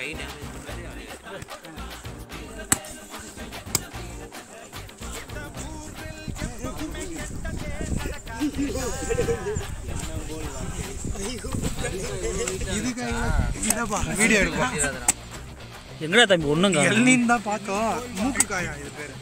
கை damage பண்ணாரு video எடுப்போம் எங்கடா தம்பி ஒண்ணுங்க எல்னின்னு தான் பார்த்தோம் மூக்கு காயம் இது பேர்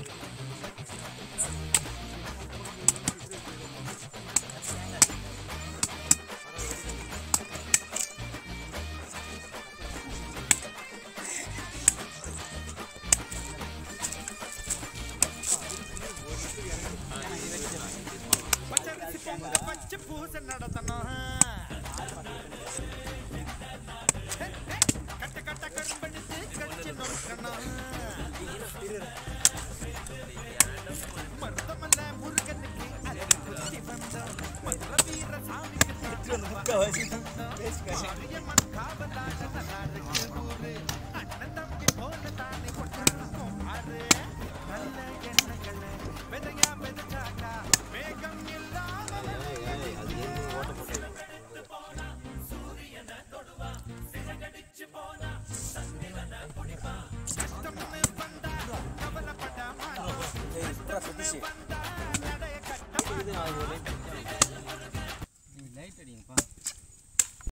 வச்சு பூசை நடத்தணும் கட்ட கட்ட கண்படுத்து கடிச்சு நொறுக்கணும் மருதமல்ல முருகனுக்கு அருள் புத்தி வந்தோம் மதுர வீர சாமிக்கு மாரியம்மன் காவலாக நல்லா இருக்கு ஊரு அண்ணன் தம்பி போல தானே கொண்டாடுவோம் பாரு நல்ல எண்ணங்களை விதையா விதைச்சாக்கா வேகம் இல்லாத கஷ்டம்னு வந்தா கவலைப்பட மாட்டோம் கஷ்டம்னு வந்தா நடைய கட்ட மாட்டோம் லைட் அடிங்கப்பா